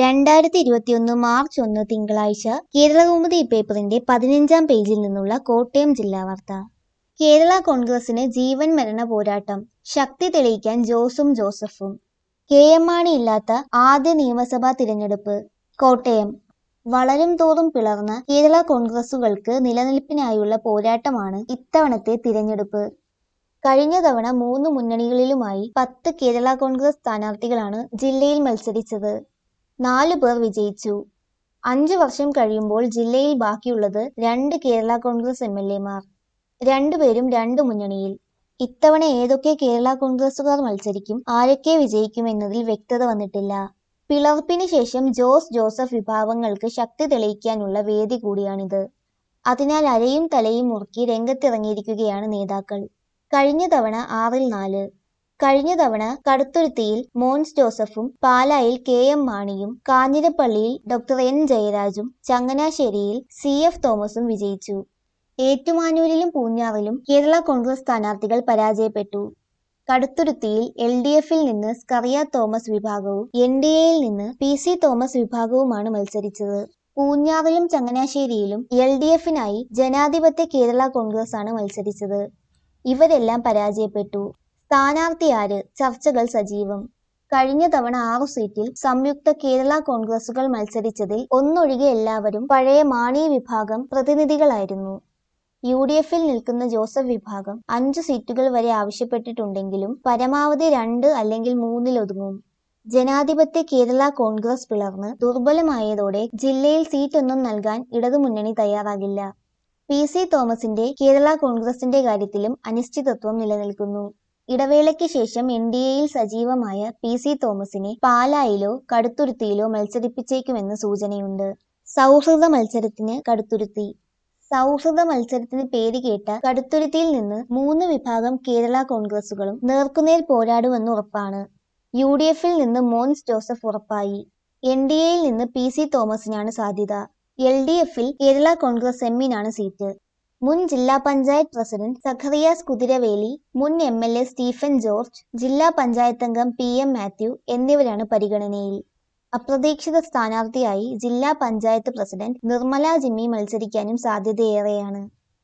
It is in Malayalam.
രണ്ടായിരത്തി ഇരുപത്തിയൊന്ന് മാർച്ച് ഒന്ന് തിങ്കളാഴ്ച കേരളകൗമുദി പേപ്പറിന്റെ പതിനഞ്ചാം പേജിൽ നിന്നുള്ള കോട്ടയം ജില്ലാ വാർത്ത കേരള കോൺഗ്രസിന് ജീവൻ മരണ പോരാട്ടം ശക്തി തെളിയിക്കാൻ ജോസും ജോസഫും കെ എം മാണി ഇല്ലാത്ത ആദ്യ നിയമസഭാ തിരഞ്ഞെടുപ്പ് കോട്ടയം വളരും തോറും പിളർന്ന കേരള കോൺഗ്രസുകൾക്ക് നിലനിൽപ്പിനായുള്ള പോരാട്ടമാണ് ഇത്തവണത്തെ തിരഞ്ഞെടുപ്പ് കഴിഞ്ഞ തവണ മൂന്ന് മുന്നണികളിലുമായി പത്ത് കേരള കോൺഗ്രസ് സ്ഥാനാർത്ഥികളാണ് ജില്ലയിൽ മത്സരിച്ചത് നാലു പേർ വിജയിച്ചു അഞ്ചു വർഷം കഴിയുമ്പോൾ ജില്ലയിൽ ബാക്കിയുള്ളത് രണ്ട് കേരള കോൺഗ്രസ് എം എൽ എമാർ രണ്ടുപേരും രണ്ട് മുന്നണിയിൽ ഇത്തവണ ഏതൊക്കെ കേരള കോൺഗ്രസുകാർ മത്സരിക്കും ആരൊക്കെ വിജയിക്കും എന്നതിൽ വ്യക്തത വന്നിട്ടില്ല പിളർപ്പിന് ശേഷം ജോസ് ജോസഫ് വിഭാഗങ്ങൾക്ക് ശക്തി തെളിയിക്കാനുള്ള വേദി കൂടിയാണിത് അതിനാൽ അരയും തലയും മുറുക്കി രംഗത്തിറങ്ങിയിരിക്കുകയാണ് നേതാക്കൾ കഴിഞ്ഞ തവണ ആറിൽ നാല് കഴിഞ്ഞ തവണ കടുത്തുരുത്തിയിൽ മോൻസ് ജോസഫും പാലായിൽ കെ എം മാണിയും കാഞ്ഞിരപ്പള്ളിയിൽ ഡോക്ടർ എൻ ജയരാജും ചങ്ങനാശ്ശേരിയിൽ സി എഫ് തോമസും വിജയിച്ചു ഏറ്റുമാനൂരിലും പൂഞ്ഞാറിലും കേരള കോൺഗ്രസ് സ്ഥാനാർത്ഥികൾ പരാജയപ്പെട്ടു കടുത്തുരുത്തിയിൽ എൽ ഡി എഫിൽ നിന്ന് സ്കറിയ തോമസ് വിഭാഗവും എൻ ഡി എയിൽ നിന്ന് പി സി തോമസ് വിഭാഗവുമാണ് മത്സരിച്ചത് പൂഞ്ഞാറിലും ചങ്ങനാശ്ശേരിയിലും എൽ ഡി എഫിനായി ജനാധിപത്യ കേരള കോൺഗ്രസ് ആണ് മത്സരിച്ചത് ഇവരെല്ലാം പരാജയപ്പെട്ടു സ്ഥാനാർത്ഥി ആര് ചർച്ചകൾ സജീവം കഴിഞ്ഞ തവണ ആറു സീറ്റിൽ സംയുക്ത കേരള കോൺഗ്രസുകൾ മത്സരിച്ചതിൽ ഒന്നൊഴികെ എല്ലാവരും പഴയ മാണി വിഭാഗം പ്രതിനിധികളായിരുന്നു യു ഡി എഫിൽ നിൽക്കുന്ന ജോസഫ് വിഭാഗം അഞ്ചു സീറ്റുകൾ വരെ ആവശ്യപ്പെട്ടിട്ടുണ്ടെങ്കിലും പരമാവധി രണ്ട് അല്ലെങ്കിൽ മൂന്നിലൊതുങ്ങും ജനാധിപത്യ കേരള കോൺഗ്രസ് പിളർന്ന് ദുർബലമായതോടെ ജില്ലയിൽ സീറ്റൊന്നും നൽകാൻ ഇടതുമുന്നണി തയ്യാറാകില്ല പി സി തോമസിന്റെ കേരള കോൺഗ്രസിന്റെ കാര്യത്തിലും അനിശ്ചിതത്വം നിലനിൽക്കുന്നു ഇടവേളയ്ക്ക് ശേഷം എൻ ഡി എയിൽ സജീവമായ പി സി തോമസിനെ പാലായിലോ കടുത്തുരുത്തിയിലോ മത്സരിപ്പിച്ചേക്കുമെന്ന് സൂചനയുണ്ട് സൗഹൃദ മത്സരത്തിന് കടുത്തുരുത്തി സൗഹൃദ മത്സരത്തിന് പേര് കേട്ട കടുത്തുരുത്തിയിൽ നിന്ന് മൂന്ന് വിഭാഗം കേരള കോൺഗ്രസുകളും നേർക്കുനേർ പോരാടുമെന്ന് ഉറപ്പാണ് യു ഡി എഫിൽ നിന്ന് മോൻസ് ജോസഫ് ഉറപ്പായി എൻ ഡി എയിൽ നിന്ന് പി സി തോമസിനാണ് സാധ്യത എൽ ഡി എഫിൽ കേരള കോൺഗ്രസ് എമ്മിനാണ് സീറ്റ് മുൻ ജില്ലാ പഞ്ചായത്ത് പ്രസിഡന്റ് സഖറിയാസ് കുതിരവേലി മുൻ M L A Stephen George ജില്ലാ പഞ്ചായത്ത് അംഗം പി എം മാത്യു എന്നിവരാണ് പരിഗണനയിൽ അപ്രതീക്ഷിത സ്ഥാനാർത്ഥിയായി ജില്ലാ പഞ്ചായത്ത് പ്രസിഡന്റ് നിർമ്മല ജിമ്മി മത്സരിക്കാനും സാധ്യതയേറെയാണ്